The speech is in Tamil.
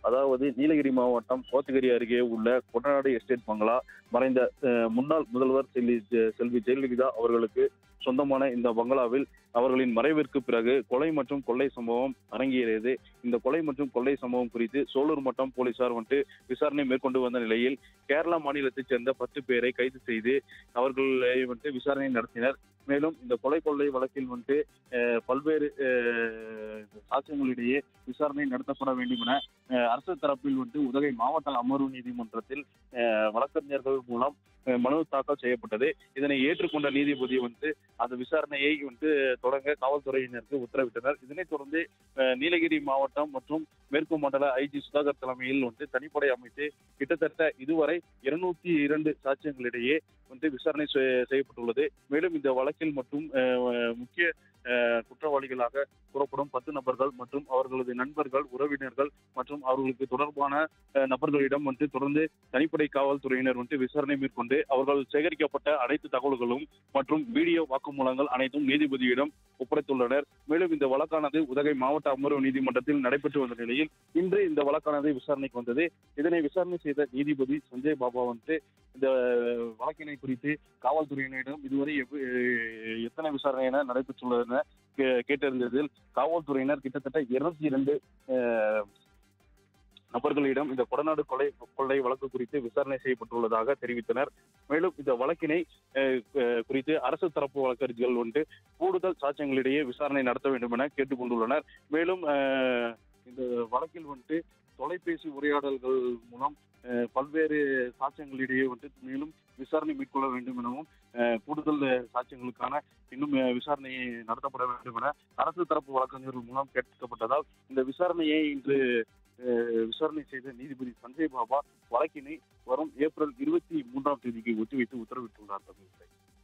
அதாவது நீலகிரி மாவட்டம் கோத்தகிரி அருகே உள்ள கொட்டநாடு எஸ்டேட் பங்களா மறைந்த அஹ், முன்னாள் முதல்வர் செல்வி செல்வி ஜெயலலிதா அவர்களுக்கு சொந்தமான இந்த பங்களாவில் அவர்களின் மறைவிற்கு பிறகு கொலை மற்றும் கொள்ளை சம்பவம் அரங்கேறியது இந்த கொலை மற்றும் கொள்ளை சம்பவம் குறித்து சோலூர் மட்டம் போலீசார் வந்துட்டு விசாரணை மேற்கொண்டு வந்த நிலையில் கேரளா மாநிலத்தைச் சேர்ந்த பத்து பேரை கைது செய்து அவர்களை வந்துட்டு விசாரணை நடத்தினர் மேலும் இந்த கொலை கொள்ளை வழக்கில் வந்துட்டு அஹ், பல்வேறு அஹ், சாட்சியங்களிடையே விசாரணை நடத்தப்பட வேண்டும் என அஹ், அரசு தரப்பில் வந்துட்டு உதகை மாவட்ட அமர்வு நீதிமன்றத்தில் அஹ், வழக்கறிஞர்கள் மூலம் அஹ், மனு தாக்கல் செய்யப்பட்டது இதனை ஏற்றுக்கொண்ட நீதிபதி வந்து அந்த விசாரணையை வந்து தொடங்க காவல்துறையினருக்கு உத்தரவிட்டனர் இதனைத் தொடர்ந்து அஹ், நீலகிரி மாவட்டம் மற்றும் மேற்கு மண்டல ஐஜி சுதாகர் தலைமையில் வந்து தனிப்படை அமைத்து கிட்டத்தட்ட இதுவரை இருநூத்தி இரண்டு சாட்சியங்களிடையே வந்து விசாரணை செய்- செய்யப்பட்டுள்ளது மேலும் இந்த வழக்கில் மட்டும் அஹ், முக்கிய அஹ், குற்றவாளிகளாக கூறப்படும் பத்து நபர்கள் மற்றும் அவர்களது நண்பர்கள் உறவினர்கள் மற்றும் அவர்களுக்கு தொடர்பான அஹ், நபர்களிடம் வந்து தொடர்ந்து தனிப்படை காவல்துறையினர் வந்து விசாரணை மேற்கொண்டு அவர்கள் சேகரிக்கப்பட்ட அனைத்து தகவல்களும் மற்றும் வீடியோ வாக்குமூலங்கள் அனைத்தும் நீதிபதியிடம் ஒப்படைத்துள்ளனர் மேலும் இந்த வழக்கானது உதகை மாவட்ட அமர்வு நீதிமன்றத்தில் நடைபெற்று வந்த நிலையில் இன்று இந்த வழக்கானது விசாரணைக்கு வந்தது இதனை விசாரணை செய்த நீதிபதி சஞ்சய் பாபா வந்து இந்த வழக்கினை குறித்து காவல்துறையினரிடம் இதுவரை எவ்வ- எத்தனை விசாரணை என நடைபெற்றுள்ளது என கே- கேட்டறிந்ததில் காவல்துறையினர் கிட்டத்தட்ட இருநூத்தி இரண்டு நபர்களிடம் இந்த கொடநாடு கொலை கொள்ளை வழக்கு குறித்து விசாரணை செய்யப்பட்டுள்ளதாக தெரிவித்தனர் மேலும் இந்த வழக்கினை அஹ், அஹ், குறித்து அரசு தரப்பு வழக்கறிஞர்கள் வந்து கூடுதல் சாட்சியங்களிடையே விசாரணை நடத்த வேண்டும் என கேட்டுக்கொண்டுள்ளனர் மேலும் அஹ், இந்த வழக்கில் வந்துட்டு தொலைபேசி உரையாடல்கள் மூலம் அஹ், பல்வேறு சாட்சியங்களிடையே வந்து மேலும் விசாரணை மேற்கொள்ள வேண்டும் எனவும் அஹ், கூடுதல் அஹ், சாட்சியங்களுக்கான இன்னும் அஹ், விசாரணை நடத்தப்பட வேண்டும் என அரசு தரப்பு வழக்கறிஞர்கள் மூலம் கேட்கப்பட்டதால் இந்த விசாரணையை இன்று அஹ், விசாரணை செய்த நீதிபதி சஞ்சய் பாபா வழக்கினை வரும் ஏப்ரல் இருபத்தி மூன்றாம் தேதிக்கு ஒத்திவைத்து உத்தரவிட்டுள்ளார் தமிழ்நாடு